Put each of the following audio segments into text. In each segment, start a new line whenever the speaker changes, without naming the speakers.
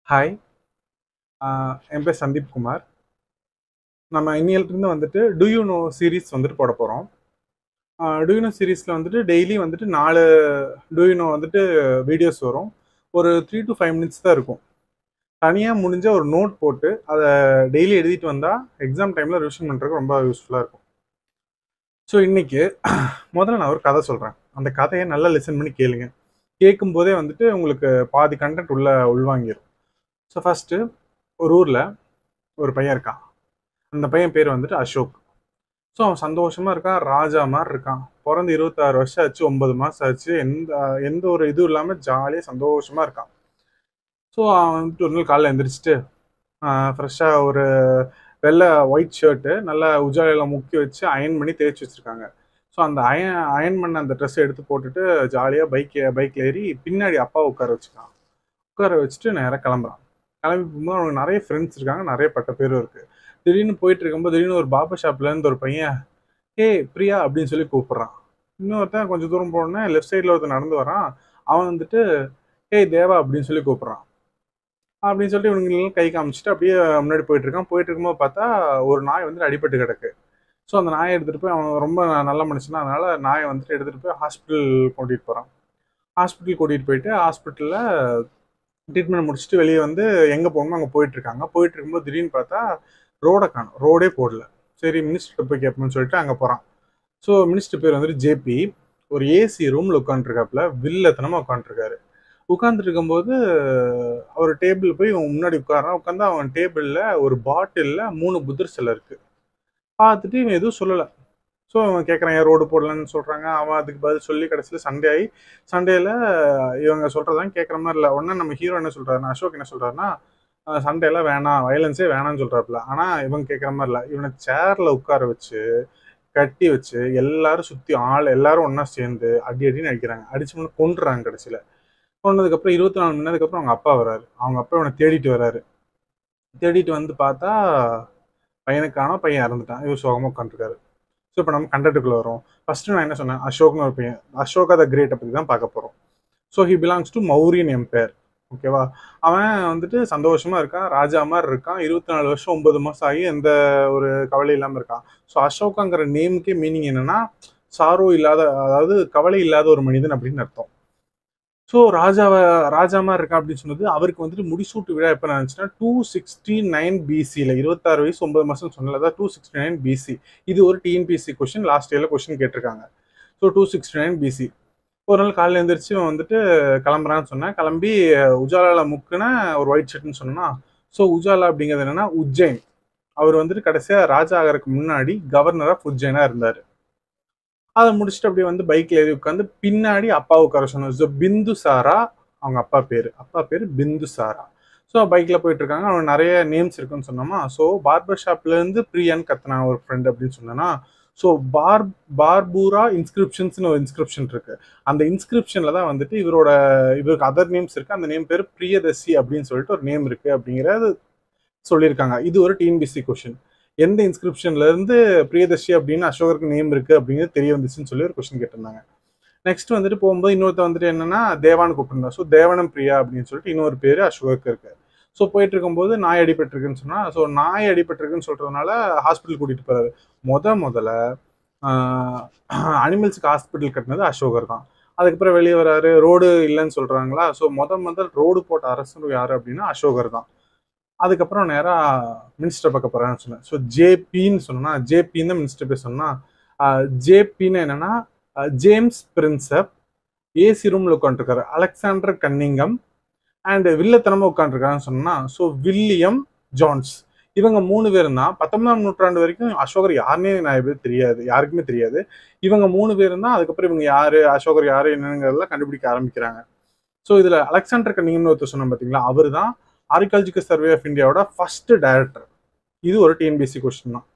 hi ஆஹ் என் பேர் சந்தீப் குமார் நம்ம இன்னிலிருந்து வந்துட்டு டு யூ நோ சீரீஸ் வந்துட்டு போட போகிறோம் டு யூ நோ சீரீஸில் வந்துட்டு டெய்லி வந்துட்டு நாலு டு யூ நோ வந்துட்டு வீடியோஸ் வரும் ஒரு த்ரீ டு ஃபைவ் மினிட்ஸ் தான் இருக்கும் தனியாக முடிஞ்ச ஒரு நோட் போட்டு அதை டெய்லி எழுதிட்டு வந்தால் எக்ஸாம் டைமில் ரிவிஷன் பண்ணுறதுக்கு ரொம்ப யூஸ்ஃபுல்லாக இருக்கும் ஸோ இன்னைக்கு முதல்ல நான் ஒரு கதை சொல்கிறேன் அந்த கதையை நல்லா லிசன் பண்ணி கேளுங்க கேட்கும் போதே வந்துட்டு உங்களுக்கு பாதி கண்டென்ட் உள்ள உள்வாங்கிடும் ஸோ ஃபஸ்ட்டு ஒரு ஊரில் ஒரு பையன் இருக்கான் அந்த பையன் பேர் வந்துட்டு அசோக் ஸோ அவன் சந்தோஷமாக இருக்கான் ராஜா மாதிரி இருக்கான் பிறந்து இருபத்தாறு வருஷம் ஆச்சு ஒன்பது மாதம் ஆச்சு எந்த எந்த ஒரு இதுவும் இல்லாமல் ஜாலியாக சந்தோஷமாக இருக்கான் ஸோ அவன் வந்துட்டு ஒரு நாள் காலைல எந்திரிச்சிட்டு ஃப்ரெஷ்ஷாக ஒரு வெள்ளை ஒயிட் ஷர்ட்டு நல்லா உஜாலையில் முக்கி வச்சு அயன் பண்ணி தேய்ச்சி வச்சுருக்காங்க ஸோ அந்த அயன் அயன் பண்ண அந்த ட்ரெஸ்ஸை எடுத்து போட்டுட்டு ஜாலியாக பைக் பைக்கில் ஏறி பின்னாடி அப்பா உட்கார வச்சுக்கான் உட்கார வச்சுட்டு நேராக கிளம்புறான் கிளம்பி போகும்போது அவனுக்கு நிறைய ஃப்ரெண்ட்ஸ் இருக்காங்க நிறைய பட்ட பேரும் இருக்குது திடீர்னு போயிட்டு இருக்கும்போது திடீர்னு ஒரு பாபா ஷாப்லேருந்து ஒரு பையன் ஏய் பிரியா அப்படின்னு சொல்லி கூப்பிட்றான் இன்னொருத்தன் கொஞ்சம் தூரம் போனோன்னே லெஃப்ட் சைடில் ஒருத்தன் நடந்து வரான் அவன் வந்துட்டு ஏய் தேவா அப்படின்னு சொல்லி கூப்பிட்றான் அப்படின்னு சொல்லிட்டு இவனுங்களுக்கு கை காமிச்சிட்டு அப்படியே முன்னாடி போயிட்டு இருக்கான் போயிட்டு இருக்கும்போது பார்த்தா ஒரு நாய் வந்துட்டு அடிபட்டு கிடக்கு ஸோ அந்த நாயை எடுத்துகிட்டு போய் அவன் ரொம்ப நல்ல மனுஷனா அதனால நாயை வந்துட்டு எடுத்துகிட்டு போய் ஹாஸ்பிட்டல் கூட்டிகிட்டு போகிறான் ஹாஸ்பிட்டல் கூட்டிகிட்டு போயிட்டு ஹாஸ்பிட்டலில் ட்ரீட்மெண்ட் முடிச்சுட்டு வெளியே வந்து எங்கே போகணுமோ அங்கே போயிட்டு இருக்காங்க போயிட்டு இருக்கும்போது திடீர்னு பார்த்தா ரோடை காணும் ரோடே போடல சரி மினிஸ்டர் போய் கேட்போம்னு சொல்லிட்டு அங்கே போகிறான் ஸோ மினிஸ்டர் பேர் வந்துட்டு ஜேபி ஒரு ஏசி ரூமில் உட்காந்துருக்காப்புல வில்லத்தனமாக உட்காந்துருக்காரு உட்காந்துட்டு இருக்கும்போது அவர் டேபிள் போய் இவன் முன்னாடி உட்காரான் உட்காந்து அவன் டேபிளில் ஒரு பாட்டிலில் மூணு புத்தர் சிலை இருக்குது பார்த்துட்டு இவன் எதுவும் சொல்லலை ஸோ அவன் கேட்குறான் ஏன் ரோடு போடலன்னு சொல்கிறாங்க அவன் அதுக்கு பதில் சொல்லி கடைசியில் சண்டே ஆகி சண்டேல இவங்க சொல்கிறதான் கேட்குற மாதிரி இல்லை உடனே நம்ம ஹீரோ என்ன சொல்கிறாருன்னா அசோக் என்ன சொல்கிறாருன்னா சண்டேல வேணாம் வயலன்ஸே வேணாம்னு சொல்கிறாப்புல ஆனால் இவங்க கேட்குற மாதிரி இல்லை இவனை சேரில் உட்கார வச்சு கட்டி வச்சு எல்லாரும் சுற்றி ஆள் எல்லாரும் ஒன்றா சேர்ந்து அடி அடின்னு அடிக்கிறாங்க அடிச்சு முன்னே கொண்டுறாங்க கடைசியில் கொண்டதுக்கப்புறம் இருபத்தி நாலு மணி நேரத்துக்கு அப்புறம் அவங்க அப்பா வராரு அவங்க அப்பா இவனை தேடிட்டு வராரு தேடிட்டு வந்து பார்த்தா பையனுக்கான பையன் இறந்துட்டான் இவர் சோகமாக உட்காந்துருக்காரு ஸோ இப்போ நம்ம கண்டக்டுக்குள்ள வரோம் ஃபர்ஸ்ட் நான் என்ன சொன்னேன் அசோக்னு ஒரு பையன் அசோகா த கிரேட்டை பற்றி தான் பார்க்க போகிறோம் so he belongs to Mauryan empire ஓகேவா அவன் வந்துட்டு சந்தோஷமா இருக்கான் ராஜா மாதிரி இருக்கான் இருபத்தி நாலு வருஷம் ஒன்பது மாதம் ஆகி எந்த ஒரு கவலை இல்லாமல் இருக்கான் ஸோ அசோகாங்கிற நேமுக்கே மீனிங் என்னன்னா சாரோ இல்லாத அதாவது கவலை இல்லாத ஒரு மனிதன் அப்படின்னு அர்த்தம் ஸோ ராஜாவை ராஜா மாதிரி இருக்கா அப்படின்னு சொன்னது அவருக்கு வந்துட்டு முடிசூட்டு விழா எப்போ நினச்சுன்னா டூ சிக்ஸ்டி நைன் பிசியில் இருபத்தாறு வயசு ஒன்பது மாதம் சொன்னல டூ சிக்ஸ்டி நைன் பிசி இது ஒரு டிஎன்பிசி கொஷின் லாஸ்ட் இயரில் கொஷின் கேட்டிருக்காங்க so two sixty nine BC ஒரு நாள் காலையில் எழுந்திரிச்சு அவன் வந்துட்டு கிளம்புறான்னு சொன்னேன் கிளம்பி உஜாலாவில் முக்குன ஒரு ஒயிட் ஷர்ட்னு சொன்னா ஸோ உஜாலா அப்படிங்கிறது என்னன்னா உஜ்ஜைன் அவர் வந்துட்டு கடைசியாக ராஜா ஆகிறதுக்கு முன்னாடி கவர்னர் ஆஃப் உஜ்ஜைனாக இருந்தார் அதை முடிச்சுட்டு அப்படியே வந்து பைக்ல ஏறி உட்காந்து பின்னாடி அப்பா உட்கார சொன்னோம் ஸோ பிந்து சாரா அவங்க அப்பா பேர் அப்பா பேர் பிந்து சாரா ஸோ பைக்கில் போயிட்டு இருக்காங்க அவனுக்கு நிறைய நேம்ஸ் இருக்குன்னு சொன்னோமா ஸோ பார்பர் ஷாப்லேருந்து பிரியான்னு கத்துனான் ஒரு ஃப்ரெண்ட் அப்படின்னு சொன்னேன்னா ஸோ பார் பார்பூரா இன்ஸ்கிரிப்ஷன்ஸ்னு ஒரு இன்ஸ்கிரிப்ஷன் இருக்கு அந்த இன்ஸ்கிரிப்ஷனில் தான் வந்துட்டு இவரோட இவருக்கு அதர் நேம்ஸ் இருக்கு அந்த நேம் பேர் பிரியதர்சி அப்படின்னு சொல்லிட்டு ஒரு நேம் இருக்கு அப்படிங்கிறது சொல்லியிருக்காங்க இது ஒரு டிஎன்பிசி கொஷின் எந்த இன்ஸ்கிரிப்ஷன்ல இருந்து பிரியதர்ஷி அப்படின்னு அசோகருக்கு நேம் இருக்கு அப்படிங்கிறது தெரிய வந்துச்சுன்னு சொல்லி ஒரு கொஸ்டின் கேட்டிருந்தாங்க நெக்ஸ்ட் வந்துட்டு போகும்போது இன்னொருத்த வந்துட்டு என்னன்னா தேவான்னு கூப்பிட்டுருந்தா ஸோ தேவனம் பிரியா அப்படின்னு சொல்லிட்டு இன்னொரு பேர் அசோகருக்கு இருக்கு ஸோ போயிட்டு இருக்கும்போது நாய் அடிபட்டிருக்குன்னு சொன்னா ஸோ நாய் அடிபட்டிருக்குன்னு சொல்றதுனால ஹாஸ்பிட்டல் கூட்டிட்டு போறாரு முத முதல்ல அனிமல்ஸுக்கு ஹாஸ்பிட்டல் கட்டினது அசோகர் தான் அதுக்கப்புறம் வெளியே வராரு ரோடு இல்லைன்னு சொல்றாங்களா ஸோ முத முதல் ரோடு போட்ட அரசு யாரு அப்படின்னா அசோகர் தான் அதுக்கப்புறம் நேராக மினிஸ்டர் பார்க்க போகிறேன்னு சொன்னேன் ஸோ ஜேபின்னு சொன்னா ஜேபின்னு தான் மினிஸ்டர் பேர் சொன்னா ஜேபின்னு என்னன்னா ஜேம்ஸ் பிரின்சப் ஏசி ரூமில் உட்காந்துருக்காரு அலெக்சாண்டர் கன்னிங்கம் அண்ட் வில்லத்தனமாக உட்காந்துருக்காருன்னு சொன்னா ஸோ வில்லியம் ஜான்ஸ் இவங்க மூணு பேரும் தான் பத்தொன்பதாம் நூற்றாண்டு வரைக்கும் அசோகர் யாருன்னே நிறைய பேர் தெரியாது யாருக்குமே தெரியாது இவங்க மூணு பேரும் தான் அதுக்கப்புறம் இவங்க யாரு அசோகர் யாரு என்னங்கிறதெல்லாம் கண்டுபிடிக்க ஆரம்பிக்கிறாங்க ஸோ இதில் அலெக்சாண்டர் கன்னிங்கம்னு ஒருத்தர் சொன்னோம் பார்த்தீங்களா அவர் தான் ஆர்கியாலஜிக்கல் சர்வே ஆஃப் இந்தியாவோட ஃபர்ஸ்ட் டைரக்டர் இது ஒரு டிஎன்பிசி கொஸ்டின் தான்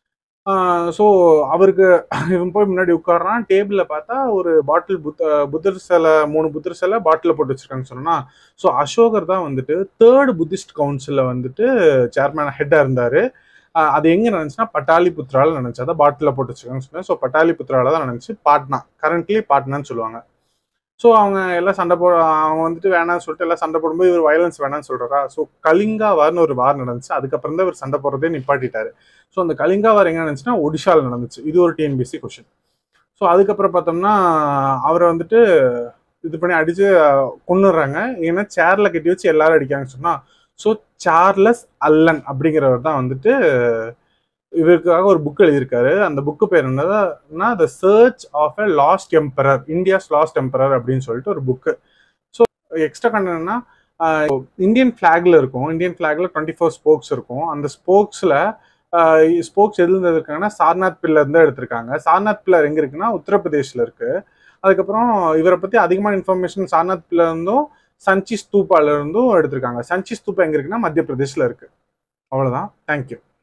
ஸோ அவருக்கு இவன் போய் முன்னாடி உட்காடுறான் டேபிளில் பார்த்தா ஒரு பாட்டில் புத்த புத்தர் சிலை மூணு புத்தர் சிலை பாட்டிலில் போட்டு வச்சிருக்காங்கன்னு சொன்னா ஸோ அசோகர் தான் வந்துட்டு தேர்ட் புத்திஸ்ட் கவுன்சிலில் வந்துட்டு சேர்மேன் ஹெட்டாக இருந்தார் அது எங்கே நினச்சுன்னா பட்டாளி புத்திரால நினச்சி அதான் பாட்டிலில் போட்டு வச்சிருக்காங்கன்னு சொன்னேன் ஸோ பட்டாளி புத்திரால தான் நினச்சி பாட்னா கரண்ட்லி பாட்னான்னு சொல்லுவாங்க ஸோ அவங்க எல்லாம் சண்டை போ அவங்க வந்துட்டு வேணாம்னு சொல்லிட்டு எல்லாம் சண்டை போடும்போது இவர் வயலன்ஸ் வேணாம்னு சொல்றாரா ஸோ கலிங்கா வார்னு ஒரு வார் நடந்துச்சு அதுக்கப்புறம் தான் இவர் சண்டை போடுறதே நிப்பாட்டிட்டாரு ஸோ அந்த கலிங்கா வார் எங்க நடந்துச்சுன்னா ஒடிஷாவில் நடந்துச்சு இது ஒரு டிஎன்பிசி கொஷின் ஸோ அதுக்கப்புறம் பார்த்தோம்னா அவரை வந்துட்டு இது பண்ணி அடிச்சு கொண்டுடுறாங்க ஏன்னா சேர்ல கட்டி வச்சு எல்லாரும் அடிக்காங்கன்னு சொன்னா ஸோ சார்லஸ் அல்லன் அப்படிங்கிறவர் தான் வந்துட்டு இவருக்காக ஒரு புக் எழுதியிருக்காரு அந்த புக்கு பேர் என்னதுன்னா the search of a lost emperor India's lost emperor அப்படின்னு சொல்லிட்டு ஒரு புக்கு ஸோ எக்ஸ்ட்ரா கண்டனா இந்தியன் ஃபிளாக்ல இருக்கும் இந்தியன் ஃபிளாக்ல டுவெண்ட்டி ஃபோர் ஸ்போக்ஸ் இருக்கும் அந்த ஸ்போக்ஸ்ல ஸ்போக்ஸ் எதுல இருந்து இருக்காங்கன்னா சார்நாத் பில்லர் இருந்து எடுத்திருக்காங்க சார்நாத் பில்லர் எங்க இருக்குன்னா உத்தரப்பிரதேஷ்ல இருக்கு அதுக்கப்புறம் இவரை பத்தி அதிகமான இன்ஃபர்மேஷன் சார்நாத் பில்லர் இருந்தும் சஞ்சி ஸ்தூப்பால இருந்தும் எடுத்திருக்காங்க சஞ்சி ஸ்தூப்பா எங்க இருக்குன்னா மத்திய பிரதேஷ்ல இருக்கு அவ்வளவுதான் தேங்க்யூ